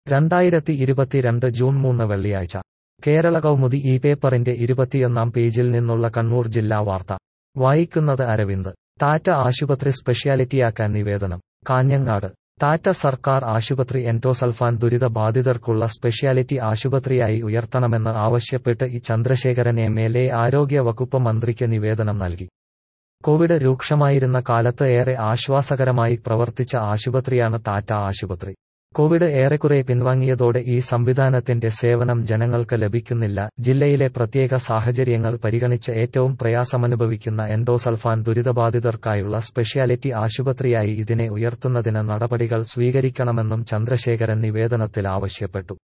രണ്ടായിരത്തി ഇരുപത്തിരണ്ട് ജൂൺ മൂന്ന് വെള്ളിയാഴ്ച കേരള കൗമുദി ഈ പേപ്പറിന്റെ ഇരുപത്തിയൊന്നാം പേജിൽ നിന്നുള്ള കണ്ണൂർ ജില്ലാ വാർത്ത വായിക്കുന്നത് അരവിന്ദ് ടാറ്റ ആശുപത്രി സ്പെഷ്യാലിറ്റിയാക്കാൻ നിവേദനം കാഞ്ഞങ്ങാട് ടാറ്റ സർക്കാർ ആശുപത്രി എൻഡോസൾഫാൻ ദുരിത ബാധിതർക്കുള്ള സ്പെഷ്യാലിറ്റി ആശുപത്രിയായി ഉയർത്തണമെന്ന് ആവശ്യപ്പെട്ട് E Chandrasekharan M L A ആരോഗ്യ വകുപ്പ് മന്ത്രിക്ക് നിവേദനം നൽകി കോവിഡ് രൂക്ഷമായിരുന്ന കാലത്ത് ഏറെ ആശ്വാസകരമായി പ്രവർത്തിച്ച ആശുപത്രിയാണ് ടാറ്റ ആശുപത്രി കോവിഡ് ഏറെക്കുറെ പിൻവാങ്ങിയതോടെ ഈ സംവിധാനത്തിന്റെ സേവനം ജനങ്ങൾക്ക് ലഭിക്കുന്നില്ല ജില്ലയിലെ പ്രത്യേക സാഹചര്യങ്ങൾ പരിഗണിച്ച് ഏറ്റവും പ്രയാസമനുഭവിക്കുന്ന എൻഡോസൾഫാൻ ദുരിതബാധിതർക്കായുള്ള സ്പെഷ്യാലിറ്റി ആശുപത്രിയായി ഇതിനെ ഉയർത്തുന്നതിന് നടപടികൾ സ്വീകരിക്കണമെന്നും ചന്ദ്രശേഖരൻ നിവേദനത്തിൽ ആവശ്യപ്പെട്ടു